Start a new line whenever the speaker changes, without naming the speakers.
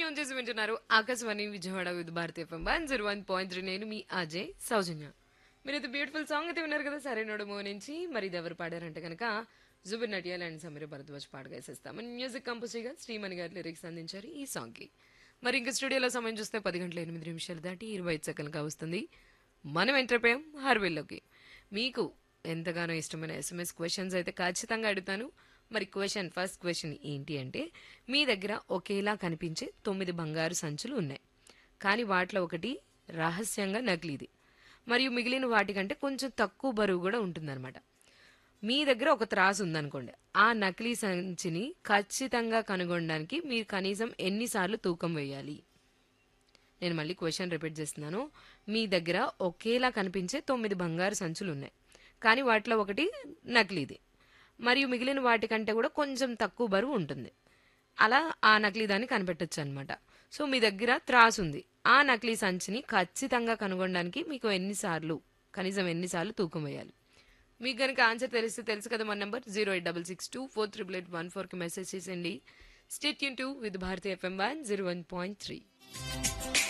tune చేసి వింటున్నారు Akashvani Vijayawada with Bharatiya FM one zero one point three నేను మీ అజయ్ సౌజన్య మీరైతే బ్యూటిఫుల్ సాంగ్ అయితే విన్నారు కదా సరే నోడు మూవ్ నుంచి మరి ఇది ఎవరు పాడారంటే కనుక జుబిన్ నటియాల్ అండ్ సమీర భరద్వాజ్ పాడగా వేసేస్తాం మ్యూజిక్ కంపోజర్గా శ్రీమణి గారు లిరిక్స్ అందించారు ఈ సాంగ్కి మరి ఇంకా స్టూడియోలో సమయం చూస్తే పది గంటల ఎనిమిది నిమిషాలు దాటి ఇరవై ఐదు సెకండ్గా వస్తుంది మనం ఎంటర్ అయిపోయాం హార్వెల్లోకి మీకు ఎంతగానో ఇష్టమైన ఎస్ఎంఎస్ క్వశ్చన్స్ అయితే ఖచ్చితంగా అడుగుతాను మరి క్వశ్చన్ ఫస్ట్ క్వశ్చన్ ఏంటి అంటే మీ దగ్గర ఒకేలా కనిపించే తొమ్మిది బంగారు సంచులు ఉన్నాయి కానీ వాటిలో ఒకటి రహస్యంగా నకిలీది మరియు మిగిలిన వాటికంటే కొంచెం తక్కువ బరువు కూడా ఉంటుందన్నమాట మీ దగ్గర ఒక త్రాసు ఉందనుకోండి ఆ నకిలీ సంచిని ఖచ్చితంగా కనుగొనడానికి మీరు కనీసం ఎన్నిసార్లు తూకం వేయాలి నేను మళ్ళీ క్వశ్చన్ రిపీట్ చేస్తున్నాను మీ దగ్గర ఒకేలా కనిపించే తొమ్మిది బంగారు సంచులు ఉన్నాయి కానీ వాటిలో ఒకటి నకిలీది మరియు మిగిలిన వాటికంటే కూడా కొంచెం తక్కువ బరువు ఉంటుంది అలా ఆ నకిలీ దాన్ని కనిపెట్టచ్చు అనమాట సో మీ దగ్గర త్రాసు ఉంది ఆ నకిలీ సంచిని ఖచ్చితంగా కనుగొనడానికి మీకు ఎన్నిసార్లు కనీసం ఎన్నిసార్లు తూకం వేయాలి మీకు కనుక ఆన్సర్ తెలిస్తే తెలుసు కదా మన number zero eight double six two four triple eight one ఫోర్కి మెసేజ్ చేసేయండి స్టేట్ యూన్ to with Bharati FM one zero one point three